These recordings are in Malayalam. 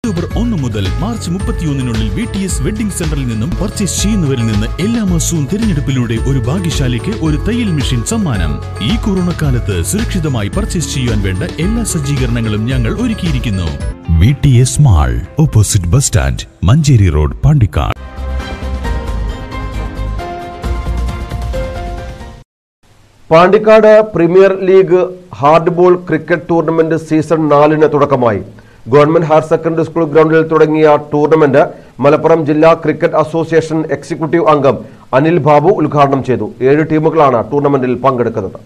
ഒക്ടോബർ ഒന്ന് മുതൽ മാർച്ച് മുപ്പത്തിയൊന്നിനുള്ളിൽ വി ടി എസ് വെഡിംഗ് സെന്ററിൽ നിന്നും പർച്ചേസ് ചെയ്യുന്നവരിൽ നിന്ന് എല്ലാ മാസവും തിരഞ്ഞെടുപ്പിലൂടെ ഒരു ഭാഗ്യശാലിക്ക് ഒരു തയ്യൽ മെഷീൻ സമ്മാനം ഈ കൊറോണ കാലത്ത് സുരക്ഷിതമായി പർച്ചേസ് ചെയ്യാൻ വേണ്ട എല്ലാ സജ്ജീകരണങ്ങളും ഞങ്ങൾ ഒരുക്കിയിരിക്കുന്നു V T S mall opposite bus stand Manjeri road Pandikkad Pandikkad premier league hardball cricket tournament season നാലിന് തുടക്കമായി ഗവൺമെന്റ് ഹയർ സെക്കൻഡറി സ്കൂൾ ഗ്രൗണ്ടിൽ തുടങ്ങിയ ടൂർണമെന്റ് മലപ്പുറം ജില്ലാ ക്രിക്കറ്റ് അസോസിയേഷൻ എക്സിക്യൂട്ടീവ് അംഗം അനിൽ ബാബു ഉദ്ഘാടനം ചെയ്തു ഏഴ് ടീമുകളാണ് ടൂർണമെന്റിൽ പങ്കെടുക്കുന്നത്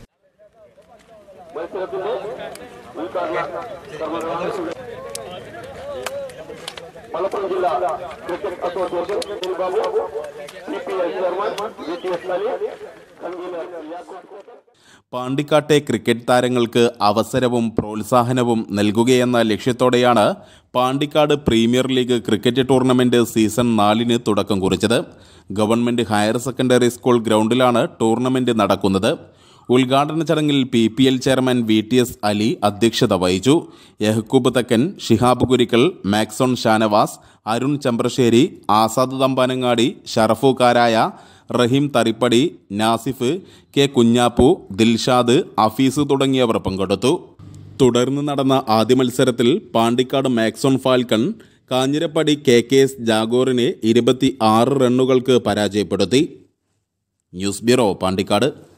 മലപ്പുറം ജില്ലാ cricket association Anil Babu C P I chairman V T S Ali convener Yakub പാണ്ടിക്കാട്ടെ ക്രിക്കറ്റ് താരങ്ങൾക്ക് അവസരവും പ്രോത്സാഹനവും നൽകുകയെന്ന ലക്ഷ്യത്തോടെയാണ് Pandikkad premier league cricket tournament season നാലിന് തുടക്കം കുറിച്ചത് ഗവൺമെന്റ് ഹയർ സെക്കൻഡറി സ്കൂൾ ഗ്രൗണ്ടിലാണ് ടൂർണമെന്റ് നടക്കുന്നത് ഉദ്ഘാടന ചടങ്ങിൽ P P L chairman V T S Ali അധ്യക്ഷത വഹിച്ചു യഹ്കൂബ് തക്കൻ ഷിഹാബ് കുരിക്കൽ മാക്സോൺ ഷാനവാസ് അരുൺ ചമ്പ്രശ്ശേരി ആസാദ് തമ്പാനങ്ങാടി ഷറഫുകാരായ റഹീം തറിപ്പടി നാസിഫ് കെ കുഞ്ഞാപ്പു ദിൽഷാദ് അഫീസ് തുടങ്ങിയവർ പങ്കെടുത്തു തുടർന്ന് നടന്ന ആദ്യ മത്സരത്തിൽ Pandikkad Maxon falcon Kanjirappadi K K S ജാഗോറിനെ ഇരുപത്തി ആറ് റണ്ണുകൾക്ക് പരാജയപ്പെടുത്തി ന്യൂസ് ബ്യൂറോ പാണ്ടിക്കാട്